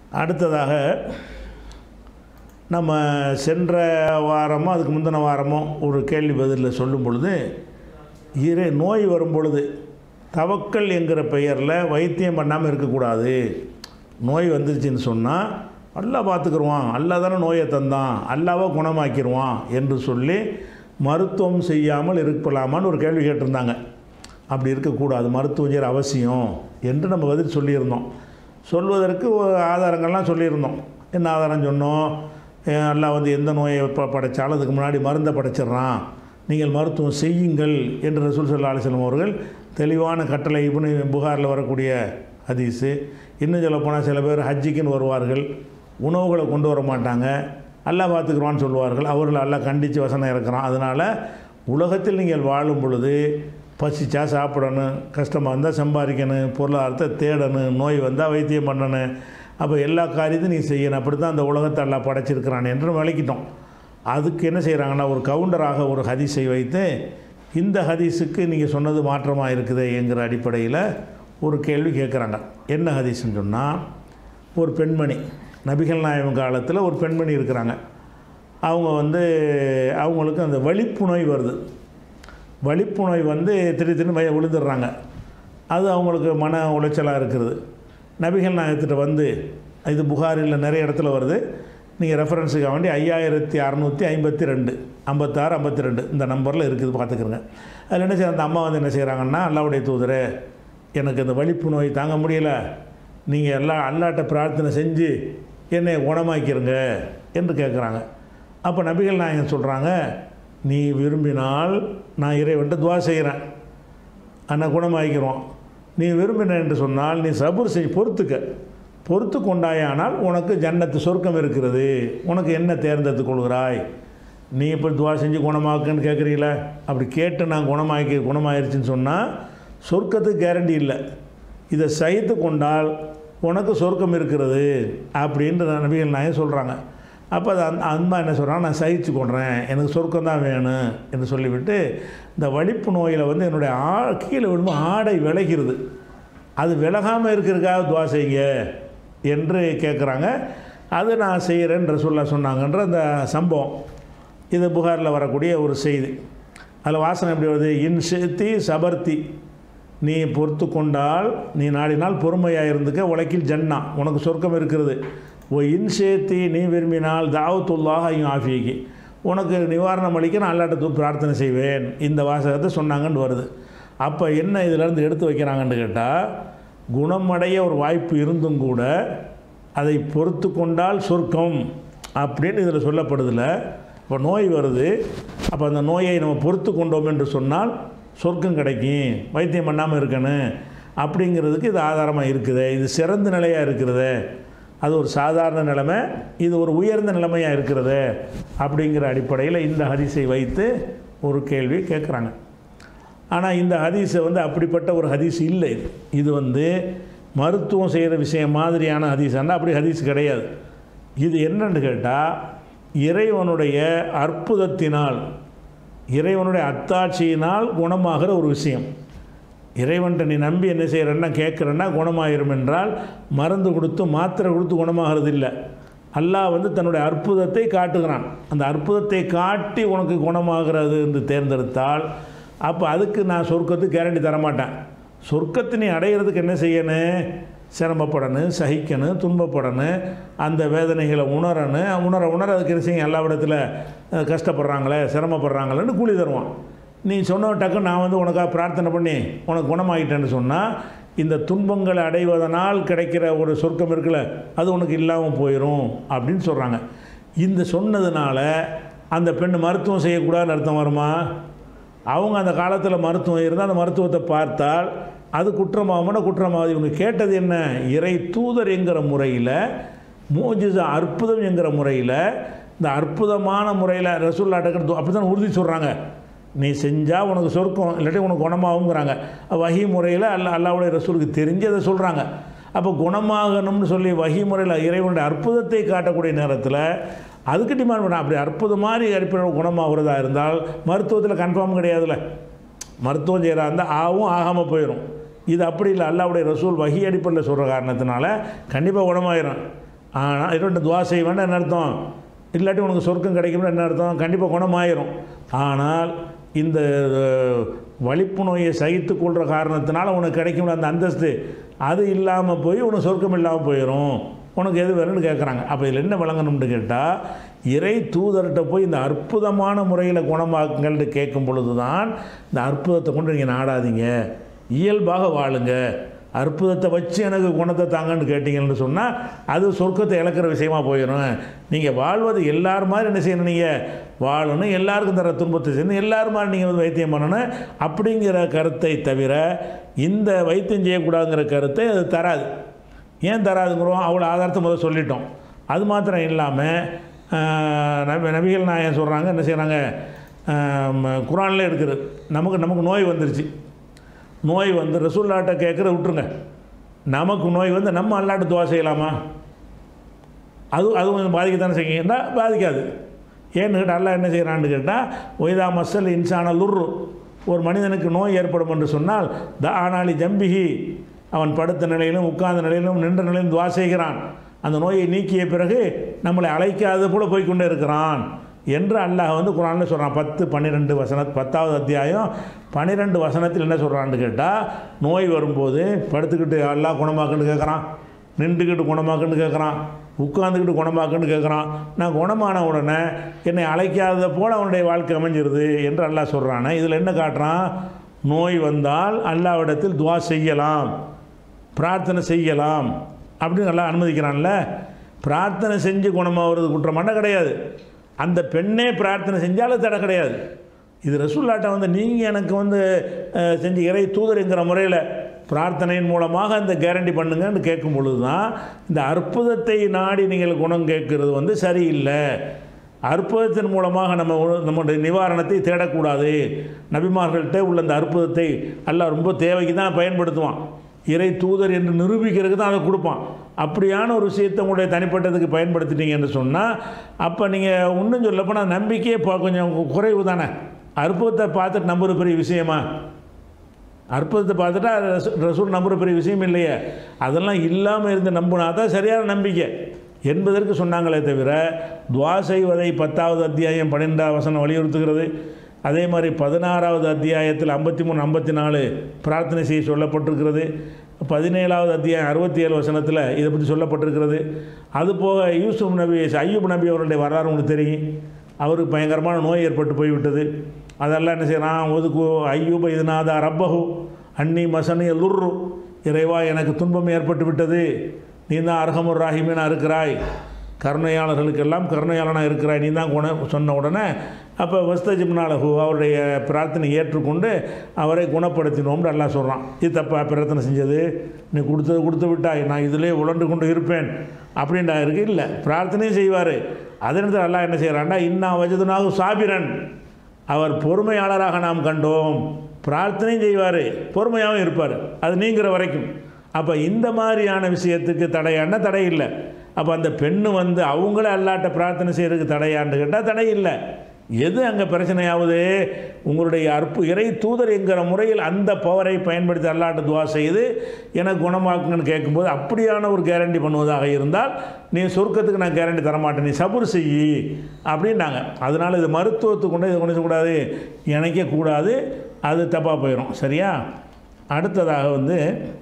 அடுத்ததாக நம்ம சென்ற வாரமோ அதுக்கு முந்தின வாரமோ ஒரு கேள்வி பதிலில் சொல்லும் பொழுது இறை நோய் வரும் பொழுது தவக்கல் என்கிற பெயரில் வைத்தியம் பண்ணாமல் இருக்கக்கூடாது நோய் வந்துருச்சுன்னு சொன்னால் அல்லா பார்த்துக்குருவான் அல்லா தானே நோயை தந்தான் அல்லாவை குணமாக்கிடுவான் என்று சொல்லி மருத்துவம் செய்யாமல் இருக்கலாமான்னு ஒரு கேள்வி கேட்டிருந்தாங்க அப்படி இருக்கக்கூடாது மருத்துவம் செய்கிற அவசியம் என்று நம்ம பதில் சொல்லியிருந்தோம் சொல்வதற்கு ஒரு ஆதாரங்கள்லாம் சொல்லியிருந்தோம் என்ன ஆதாரம் சொன்னோம் அஹ் அல்லாஹ் வந்து எந்த நோயை ப படைச்சாலும் அதுக்கு முன்னாடி மருந்தை படைச்சிடுறான் நீங்கள் மருத்துவம் செய்யுங்கள் என்று ரசூல் சல்லா அலிஸ்லாம் அவர்கள் தெளிவான கட்டளை இப்னு புகாரில் வரக்கூடிய ஹதீஸு இன்னும் சொல்ல போனால் சில பேர் ஹஜ்ஜிக்குன்னு வருவார்கள் உணவுகளை கொண்டு வர மாட்டாங்க அல்லாஹ் பார்த்துக்குறான்னு சொல்லுவார்கள் அவர்கள் அல்லாஹ் கண்டித்து வசனம் இறக்குறான் அதனால் உலகத்தில் நீங்கள் வாழும் பொழுது பசிச்சா சாப்பிடணும் கஷ்டமாக இருந்தால் சம்பாதிக்கணும் பொருளாதாரத்தை தேடணும் நோய் வந்தால் வைத்தியம் பண்ணணும் அப்போ எல்லா காரியத்தையும் நீ செய்யணும் அப்படி தான் அந்த உலகத்தை எல்லாம் படைச்சிருக்கிறான் என்று விளக்கிட்டோம் அதுக்கு என்ன செய்கிறாங்கன்னா ஒரு கவுண்டராக ஒரு ஹதீஸை வைத்து இந்த ஹதீஸுக்கு நீங்கள் சொன்னது மாற்றமாக இருக்குது என்கிற அடிப்படையில் ஒரு கேள்வி கேட்குறாங்க என்ன ஹதீஸ்ன்னு சொன்னால் ஒரு பெண்மணி நபிகள் நாயகம் காலத்தில் ஒரு பெண்மணி இருக்கிறாங்க அவங்க வந்து அவங்களுக்கு அந்த வலிப்பு நோய் வருது வலிப்பு நோய் வந்து திடீர் திடீர்னு வய விழுந்துடுறாங்க அது அவங்களுக்கு மன உளைச்சலாக இருக்கிறது நபிகள் நாயகத்திட்ட வந்து இது புகாரில் நிறைய இடத்துல வருது நீங்கள் ரெஃபரன்ஸுக்காக வேண்டி ஐயாயிரத்தி அறநூற்றி ஐம்பத்தி ரெண்டு ஐம்பத்தாறு ஐம்பத்தி ரெண்டு இந்த நம்பரில் இருக்குது பார்த்துக்கிறங்க அதில் என்ன செய்ய அந்த அம்மா வந்து என்ன செய்கிறாங்கன்னா அல்லாவுடைய தூதரே எனக்கு இந்த வலிப்பு நோய் தாங்க முடியல நீங்கள் எல்லாம் அல்லாட்ட பிரார்த்தனை செஞ்சு என்னை குணமாக்கிருங்க என்று கேட்குறாங்க அப்போ நபிகள் நாயகன் சொல்கிறாங்க நீ விரும்பினால் நான் இறைவன்ட்டு துவா செய்கிறேன் அண்ணா குணமாக்கிறோம் நீ விரும்பின என்று சொன்னால் நீ சபுர் செய் பொறுத்துக்க பொறுத்து கொண்டாயானால் உனக்கு ஜன்னத்து சொர்க்கம் இருக்கிறது உனக்கு என்ன தேர்ந்தெடுத்து கொள்கிறாய் நீ இப்போ துவா செஞ்சு குணமாக்குன்னு கேட்குறீங்களே அப்படி கேட்டு நான் குணமாக்கி குணமாயிருச்சுன்னு சொன்னால் சொர்க்கத்துக்கு கேரண்டி இல்லை இதை சகித்து கொண்டால் உனக்கு சொர்க்கம் இருக்கிறது அப்படின்ற நபிகள் நாயகம் சொல்கிறாங்க அப்போ அது அந்த அம்மா என்ன சொல்கிறாங்க நான் சகிச்சு கொள்கிறேன் எனக்கு சொர்க்கம் தான் வேணும் என்று சொல்லிவிட்டு இந்த வலிப்பு நோயில் வந்து என்னுடைய ஆ கீழே விழும்போது ஆடை விலகிறது அது விலகாமல் இருக்கிறதுக்காக துவா செய்யுங்க என்று கேட்குறாங்க அது நான் செய்கிறேன்ற சொல்ல சொன்னாங்கன்ற அந்த சம்பவம் இது புகாரில் வரக்கூடிய ஒரு செய்தி அதில் வாசனை எப்படி வருது இன் சேத்தி சபர்த்தி நீ பொறுத்து கொண்டால் நீ நாடினால் பொறுமையாக இருந்துக்க உலகில் ஜன்னா உனக்கு சொர்க்கம் இருக்கிறது ஓ இன்சேத்தி நீ விரும்பினால் தாவத்துல்லாக ஐயும் ஆஃபிக்கு உனக்கு நிவாரணம் அளிக்க நான் அல்லாட்ட பிரார்த்தனை செய்வேன் இந்த வாசகத்தை சொன்னாங்கன்னு வருது அப்போ என்ன இதிலேருந்து எடுத்து வைக்கிறாங்கன்னு கேட்டால் குணமடைய ஒரு வாய்ப்பு இருந்தும் கூட அதை பொறுத்து கொண்டால் சொர்க்கம் அப்படின்னு இதில் சொல்லப்படுதில்ல இப்போ நோய் வருது அப்போ அந்த நோயை நம்ம பொறுத்து கொண்டோம் என்று சொன்னால் சொர்க்கம் கிடைக்கும் வைத்தியம் பண்ணாமல் இருக்கணும் அப்படிங்கிறதுக்கு இது ஆதாரமாக இருக்குது இது சிறந்த நிலையாக இருக்கிறது அது ஒரு சாதாரண நிலைமை இது ஒரு உயர்ந்த நிலைமையாக இருக்கிறது அப்படிங்கிற அடிப்படையில் இந்த ஹதீஸை வைத்து ஒரு கேள்வி கேட்குறாங்க ஆனால் இந்த ஹதீஸை வந்து அப்படிப்பட்ட ஒரு ஹதீஸ் இல்லை இது. இது வந்து மருத்துவம் செய்கிற விஷயம் மாதிரியான ஹதீஸானா அப்படி ஹதீஸ் கிடையாது இது என்னன்னு கேட்டால் இறைவனுடைய அற்புதத்தினால் இறைவனுடைய அத்தாட்சியினால் குணமாகிற ஒரு விஷயம் இறைவன்ட்ட நீ நம்பி என்ன செய்கிறன்னா கேட்குறேன்னா குணமாயிரும் என்றால் மருந்து கொடுத்து மாத்திரை கொடுத்து குணமாகிறது இல்லை அல்லாஹ் வந்து தன்னுடைய அற்புதத்தை காட்டுகிறான் அந்த அற்புதத்தை காட்டி உனக்கு குணமாகிறது என்று தேர்ந்தெடுத்தால் அப்போ அதுக்கு நான் சொர்க்கத்துக்கு கேரண்டி தரமாட்டேன் சொர்க்கத்தை நீ அடையிறதுக்கு என்ன செய்யணும் சிரமப்படணும் சகிக்கணும் துன்பப்படணும் அந்த வேதனைகளை உணரணும் உணர உணர அதுக்கு என்ன செய்யும் எல்லா இடத்துல அஹ், கஷ்டப்படுறாங்களே சிரமப்படுறாங்களேன்னு கூலி தருவான் நீ சொன்ன டக்கு நான் வந்து உனக்காக பிரார்த்தனை பண்ணி உனக்கு குணமாகிட்டேன்னு சொன்னால் இந்த துன்பங்களை அடைவதனால் கிடைக்கிற ஒரு சொர்க்கம் இருக்குல்ல அது உனக்கு இல்லாமல் போயிடும் அப்படின்னு சொல்கிறாங்க இந்த சொன்னதுனால அந்த பெண் மருத்துவம் செய்யக்கூடாதுன்னு அர்த்தம் வருமா அவங்க அந்த காலத்தில் மருத்துவம் இருந்தால் அந்த மருத்துவத்தை பார்த்தால் அது குற்றமாகும்னா குற்றமாகுது இவங்க கேட்டது என்ன இறை தூதர் என்கிற முறையில் மோஜிசா அற்புதம் என்கிற முறையில் இந்த அற்புதமான முறையில் ரசூல்லாட்ட அப்படி தான் உறுதி சொல்கிறாங்க நீ செஞ்சால் உனக்கு சொர்க்கம் இல்லாட்டி உனக்கு குணமாகுங்கிறாங்க வகி முறையில் அல்ல அல்லாவுடைய ரசூலுக்கு தெரிஞ்சு அதை சொல்கிறாங்க அப்போ குணமாகணும்னு சொல்லி வகி முறையில் இறைவனுடைய அற்புதத்தை காட்டக்கூடிய நேரத்தில் அதுக்கு டிமாண்ட் பண்ண அப்படி அற்புதம் மாதிரி அடிப்படையில் குணமாகிறதா இருந்தால் மருத்துவத்தில் கன்ஃபார்ம் கிடையாதுல்ல மருத்துவம் செய்கிறா இருந்தால் ஆகும் ஆகாமல் போயிடும் இது அப்படி இல்லை அல்லாவுடைய ரசூல் வகி அடிப்படையில் சொல்கிற காரணத்தினால கண்டிப்பாக குணமாயிரும் ஆனால் இரண்டு துவா செய்வேன்னு என்ன அர்த்தம் இல்லாட்டி உனக்கு சொர்க்கம் கிடைக்கும்னு என்ன அர்த்தம் கண்டிப்பாக குணமாயிரும் ஆனால் இந்த அஹ், வலிப்பு நோயை சகித்து கொள்கிற காரணத்தினால உனக்கு கிடைக்கும் அந்த அந்தஸ்து அது இல்லாமல் போய் உனக்கு சொர்க்கம் இல்லாமல் போயிடும் உனக்கு எது வேணும்னு கேட்குறாங்க அப்போ இதில் என்ன விளங்கணும்னு கேட்டால் இறை தூதர்கிட்ட போய் இந்த அற்புதமான முறையில் குணமாக்குங்கள்னு கேட்கும் பொழுது தான் இந்த அற்புதத்தை கொண்டு நீங்கள் நாடாதீங்க இயல்பாக வாழுங்க அற்புதத்தை வச்சு எனக்கு குணத்தை தாங்கன்னு கேட்டிங்கன்னு சொன்னால் அது சொர்க்கத்தை இழக்கிற விஷயமா போயிடும் நீங்கள் வாழ்வது எல்லார் மாதிரி என்ன செய்யணும் நீங்கள் வாழணும் எல்லாருக்கும் தர துன்பத்தை செய்யணும் எல்லார் மாதிரி நீங்கள் வந்து வைத்தியம் பண்ணணும் அப்படிங்கிற கருத்தை தவிர இந்த வைத்தியம் செய்யக்கூடாதுங்கிற கருத்தை அது தராது ஏன் தராதுங்கிறோம் அவ்வளோ ஆதாரத்தை முதல்ல சொல்லிட்டோம் அது மாத்திரம் இல்லாமல் நபி நபிகள் நாயன் சொல்கிறாங்க என்ன செய்கிறாங்க குரானில் இருக்குது நமக்கு நமக்கு நோய் வந்துருச்சு நோய் வந்து ரசூல்லாட்ட கேட்குற விட்டுருங்க நமக்கு நோய் வந்து நம்ம அல்லாட்ட துவா செய்யலாமா அது அது கொஞ்சம் பாதிக்கத்தானே செய்யுங்கன்னா பாதிக்காது ஏன்னு கேட்டால் அல்லா என்ன செய்கிறான்னு கேட்டால் ஒய்தா மசல் இன்சான லுர்ரு ஒரு மனிதனுக்கு நோய் ஏற்படும் என்று சொன்னால் த ஆனாலி ஜம்பிஹி அவன் படுத்த நிலையிலும் உட்கார்ந்த நிலையிலும் நின்ற நிலையிலும் துவா செய்கிறான் அந்த நோயை நீக்கிய பிறகு நம்மளை அழைக்காத போல போய்க்கொண்டே இருக்கிறான் என்று அல்லாஹ் வந்து குரானில் சொல்கிறான் பத்து பன்னிரெண்டு வசன பத்தாவது அத்தியாயம் பன்னிரெண்டு வசனத்தில் என்ன சொல்கிறான்னு கேட்டால் நோய் வரும்போது படுத்துக்கிட்டு அல்லாஹ் குணமாக்குன்னு கேட்குறான் நின்றுக்கிட்டு குணமாக்குன்னு கேட்குறான் உட்காந்துக்கிட்டு குணமாக்குன்னு கேட்குறான் நான் குணமான உடனே என்னை அழைக்காததை போல் அவனுடைய வாழ்க்கை அமைஞ்சிருது என்று அல்லாஹ் சொல்கிறானே இதில் என்ன காட்டுறான் நோய் வந்தால் அல்லாவிடத்தில் துவா செய்யலாம் பிரார்த்தனை செய்யலாம் அப்படின்னு நல்லா அனுமதிக்கிறான்ல பிரார்த்தனை செஞ்சு குணமாகிறது குற்றமான கிடையாது அந்த பெண்ணே பிரார்த்தனை செஞ்சாலும் தடை கிடையாது இது ரசூல்லாட்ட வந்து நீங்கள் எனக்கு வந்து அஹ், செஞ்சு இறை தூதருங்கிற முறையில் பிரார்த்தனையின் மூலமாக அந்த கேரண்டி பண்ணுங்கன்னு கேட்கும் பொழுது தான் இந்த அற்புதத்தை நாடி நீங்கள் குணம் கேட்கறது வந்து சரியில்லை அற்புதத்தின் மூலமாக நம்ம உ- நம்முடைய நிவாரணத்தை தேடக்கூடாது நபிமார்கள்ட்ட உள்ள அந்த அற்புதத்தை அல்லாஹ் ரொம்ப தேவைக்கு தான் பயன்படுத்துவான் இறை தூதர் என்று நிரூபிக்கிறதுக்கு தான் அதை கொடுப்பான் அப்படியான ஒரு விஷயத்தை உங்களுடைய தனிப்பட்டதுக்கு பயன்படுத்திட்டீங்கன்னு சொன்னால் அப்போ நீங்கள் இன்னும் சொல்லப்போனால் நம்பிக்கையே இப்போ கொஞ்சம் குறைவு தானே அற்புதத்தை பார்த்துட்டு நம்புற பெரிய விஷயமா அற்புதத்தை பார்த்துட்டா ரசூ- ரசூல் நம்புற பெரிய விஷயம் இல்லையே அதெல்லாம் இல்லாமல் இருந்து நம்பினா தான் சரியான நம்பிக்கை என்பதற்கு சொன்னாங்களே தவிர துவா செய்வதை பத்தாவது அத்தியாயம் பன்னெண்டாவது வசனம் வலியுறுத்துகிறது அதே மாதிரி பதினாறாவது அத்தியாயத்தில் ஐம்பத்தி மூணு ஐம்பத்தி நாலு பிரார்த்தனை செய்ய சொல்லப்பட்டிருக்கிறது பதினேழாவது அத்தியாயம் அறுபத்தி ஏழு வசனத்தில் இதை பற்றி சொல்லப்பட்டிருக்கிறது அதுபோக யூசுப் நபி ஐயூப் நபி அவருடைய வரலாறு உங்களுக்கு தெரியும் அவருக்கு பயங்கரமான நோய் ஏற்பட்டு போய்விட்டது அதெல்லாம் என்ன செய்யறான் ஒதுக்கு ஐயூப இதுநாதா ரப்பஹு அன்னி மசனி லுர்ரு இறைவா எனக்கு துன்பம் ஏற்பட்டு விட்டது நீ தான் அர்ஹமுர் ராஹிமீனா இருக்கிறாய் கருணையாளர்களுக்கெல்லாம் கருணையாளனாக இருக்கிறாய் நீ தான் குண சொன்ன உடனே அப்போ வஸ்தஜிம்னாலகு அவருடைய பிரார்த்தனை ஏற்றுக்கொண்டு அவரை குணப்படுத்தினோம்னு எல்லாம் சொல்கிறான் இது தப்பா பிரார்த்தனை செஞ்சது நீ கொடுத்தது கொடுத்து விட்டாய் நான் இதிலே உழண்டு கொண்டு இருப்பேன் அப்படின்டா இருக்கு இல்லை பிரார்த்தனையும் செய்வார் அதனிடத்தில் அல்லாஹ் என்ன செய்கிறான்டா இன்னா வஜதுனாகு சாபிரன் அவர் பொறுமையாளராக நாம் கண்டோம் பிரார்த்தனையும் செய்வார் பொறுமையாகவும் இருப்பார் அது நீங்கிற வரைக்கும் அப்போ இந்த மாதிரியான விஷயத்துக்கு தடையானா தடை இல்லை அப்போ அந்த பெண்ணு வந்து அவங்களே அல்லாட்ட பிரார்த்தனை செய்கிறதுக்கு தடையான்னு கேட்டால் தடை இல்லை எது அங்கே பிரச்சனையாவது உங்களுடைய அற்பு இறை தூதர் என்கிற முறையில் அந்த பவரை பயன்படுத்தி அல்லாட்ட துவா செய்து எனக்கு குணமாக்குங்கன்னு கேட்கும்போது அப்படியான ஒரு கேரண்டி பண்ணுவதாக இருந்தால் நீ சொர்க்கத்துக்கு நான் கேரண்டி தரமாட்டேன் நீ சபுர் செய்யி அப்படின்னாங்க அதனால் இது மருத்துவத்துக்கு கொண்டு இதை கொண்டு கூடாது இணைக்க கூடாது அது தப்பாக போயிடும் சரியா அடுத்ததாக வந்து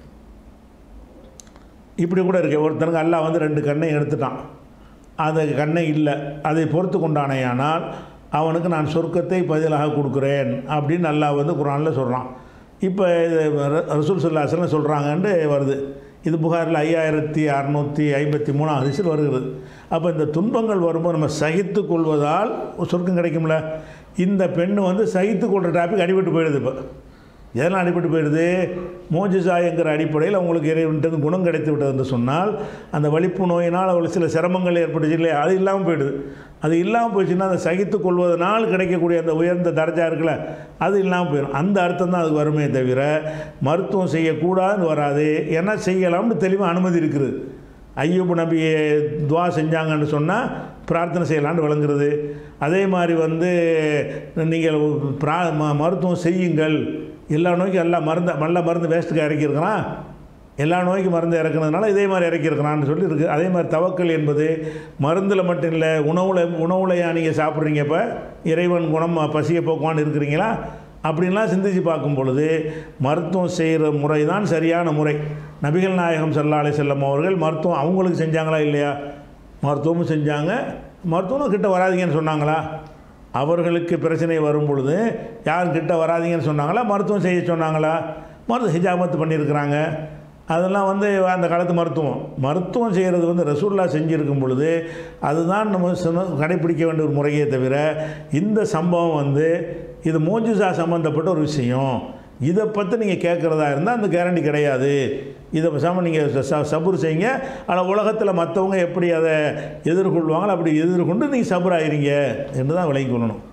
இப்படி கூட இருக்கு ஒருத்தனுக்கு அல்லாஹ் வந்து ரெண்டு கண்ணை எடுத்துட்டான் அந்த கண்ணை இல்லை அதை பொறுத்து கொண்டானேயானால் அவனுக்கு நான் சொர்க்கத்தை பதிலாக கொடுக்குறேன் அப்படின்னு அல்லாஹ் வந்து குரானில் சொல்கிறான் இப்போ இது ர- ரசூல் சொல்லாசலம் சொல்கிறாங்கன்ட்டு வருது இது புகாரில் ஐயாயிரத்தி அறநூற்றி ஐம்பத்தி மூணாம் ஹரிசில் வருகிறது அப்போ இந்த துன்பங்கள் வரும்போது நம்ம சகித்து கொள்வதால் சொர்க்கம் கிடைக்கும்ல இந்த பெண்ணு வந்து சகித்து கொள்கிற டாபிக் அடிபட்டு போயிடுது இப்போ எதெல்லாம் அடிபட்டு போயிடுது மோஜிசா என்கிற அடிப்படையில் அவங்களுக்கு இறைவன்ட்டு குணம் கிடைத்து விட்டது என்று சொன்னால் அந்த வலிப்பு நோயினால் அவளுக்கு சில சிரமங்கள் ஏற்பட்டுச்சு இல்லையா அது இல்லாமல் போயிடுது அது இல்லாமல் போயிடுச்சுன்னா அதை சகித்து கொள்வதனால் கிடைக்கக்கூடிய அந்த உயர்ந்த தரஜா இருக்குல்ல அது இல்லாமல் போயிடும் அந்த அர்த்தம் தான் அதுக்கு வருமே தவிர மருத்துவம் செய்யக்கூடாதுன்னு வராது ஏன்னா செய்யலாம்னு தெளிவாக அனுமதி இருக்குது ஐயூப் நபியை துவா செஞ்சாங்கன்னு சொன்னால் பிரார்த்தனை செய்யலான்னு விளங்குறது அதே மாதிரி வந்து நீங்கள் பிரா ம- மருத்துவம் செய்யுங்கள் எல்லா நோய்க்கும் எல்லா மருந்து நல்ல மருந்து வேஸ்ட்டுக்கு இறக்கியிருக்கிறான் எல்லா நோய்க்கும் மருந்து இறக்குனதுனால இதே மாதிரி இறக்கியிருக்கிறான்னு சொல்லி இருக்குது அதே மாதிரி தவக்கல் என்பது மருந்தில் மட்டும் இல்லை உணவுல உணவுலையா நீங்கள் சாப்பிட்றீங்க இப்போ இறைவன் குணம் பசியை போக்குவான்னு இருக்கிறீங்களா அப்படின்லாம் சிந்திச்சு பார்க்கும் பொழுது மருத்துவம் செய்கிற முறை தான் சரியான முறை நபிகள் நாயகம் ஸல்லல்லாஹு அலைஹி செல்லம் அவர்கள் மருத்துவம் அவங்களுக்கு செஞ்சாங்களா இல்லையா மருத்துவமும் செஞ்சாங்க மருத்துவம் கிட்ட வராதீங்கன்னு சொன்னாங்களா அவர்களுக்கு பிரச்சனை வரும் பொழுது யார் கிட்ட வராதீங்கன்னு சொன்னாங்களா மருத்துவம் செய்ய சொன்னாங்களா மருத்துவ ஹிஜாமத்து பண்ணியிருக்கிறாங்க அதெல்லாம் வந்து அந்த காலத்து மருத்துவம் மருத்துவம் செய்கிறது வந்து ரசூல்லா செஞ்சுருக்கும் பொழுது அதுதான் நம்ம சொன்ன- கடைப்பிடிக்க வேண்டிய ஒரு முறையே தவிர இந்த சம்பவம் வந்து இது மோஜிசா சம்மந்தப்பட்ட ஒரு விஷயம் இதை பற்றி நீங்கள் கேட்குறதா இருந்தால் அந்த கேரண்டி கிடையாது இதை பேசாமல் நீங்கள் ச சபுர் செய்யுங்க ஆனால் உலகத்தில் மற்றவங்க எப்படி அதை எதிர்கொள்வாங்களோ அப்படி எதிர்கொண்டு நீங்கள் சபுர் ஆகிறீங்க என்று தான் விளங்கிக் கொள்ளணும்